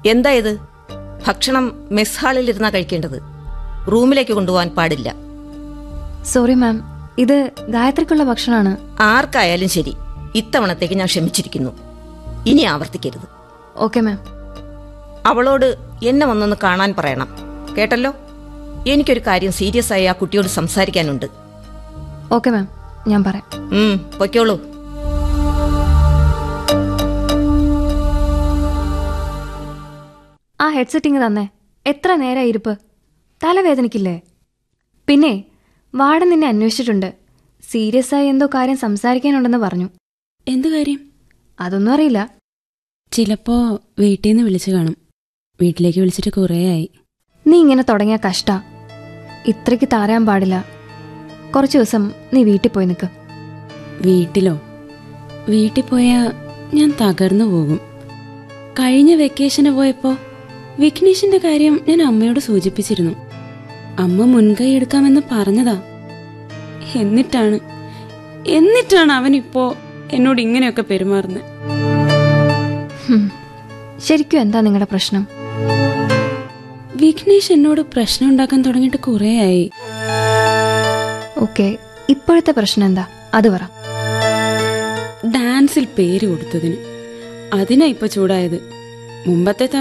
എന്താ ഇത് ഭക്ഷണം മെസ് ഹാളിൽ ഇരുന്നാ കഴിക്കേണ്ടത് റൂമിലേക്ക് കൊണ്ടുപോകാൻ പാടില്ല സോറി മാം ഇത് ഗായത്രിക്കുള്ള ഭക്ഷണമാണ് ആർക്കായാലും ശരി ഇത്തവണത്തേക്ക് ഞാൻ ക്ഷമിച്ചിരിക്കുന്നു ഇനി ആവർത്തിക്കരുത് ഓക്കെ മാം അവളോട് എന്നെ വന്നൊന്ന് കാണാൻ പറയണം കേട്ടല്ലോ എനിക്കൊരു കാര്യം സീരിയസ് ആയി ആ കുട്ടിയോട് സംസാരിക്കാനുണ്ട് ഓക്കെ മാം ഞാൻ പറയാം ഉം പൊയ്ക്കോളൂ ആ ഹെഡ്സെറ്റ് ഇങ്ങ് തന്നെ എത്ര നേരം ഇരിപ്പ് തലവേദനിക്കില്ലേ പിന്നെ വാർഡൻ നിന്നെ അന്വേഷിച്ചിട്ടുണ്ട് സീരിയസ് ആയി എന്തോ കാര്യം സംസാരിക്കാനുണ്ടെന്ന് പറഞ്ഞു എന്തു കാര്യം അതൊന്നും അറിയില്ല ചിലപ്പോ വീട്ടിൽ നിന്ന് വിളിച്ചു കാണും വീട്ടിലേക്ക് വിളിച്ചിട്ട് കുറേയായി നീ ഇങ്ങനെ തുടങ്ങിയ കഷ്ട ഇത്രയ്ക്ക് താരാൻ പാടില്ല കുറച്ച് ദിവസം നീ വീട്ടിൽ പോയി നിൽക്ക് വീട്ടിലോ വീട്ടിൽ പോയാ ഞാൻ തകർന്നു പോകും കഴിഞ്ഞ വെക്കേഷന് പോയപ്പോ വിഘ്നേഷിന്റെ കാര്യം ഞാൻ അമ്മയോട് സൂചിപ്പിച്ചിരുന്നു അമ്മ മുൻകൈ എടുക്കാമെന്ന് പറഞ്ഞതാ എന്നിട്ടാണ് എന്നിട്ടാണ് അവൻ ഇപ്പോ എന്നോട് ഇങ്ങനെയൊക്കെ പെരുമാറുന്നത് ഹും. ശരിക്കും എന്താ നിങ്ങളുടെ പ്രശ്നം വിഘ്നേഷ് എന്നോട് പ്രശ്നം ഉണ്ടാക്കാൻ തുടങ്ങിയിട്ട് കുറേയായി ഓക്കെ ഇപ്പോഴത്തെ പ്രശ്നം എന്താ അത് പറ ഡാൻസിൽ പേര് കൊടുത്തതിന് അതിനാ ഇപ്പൊ ചൂടായത് മുമ്പത്തെ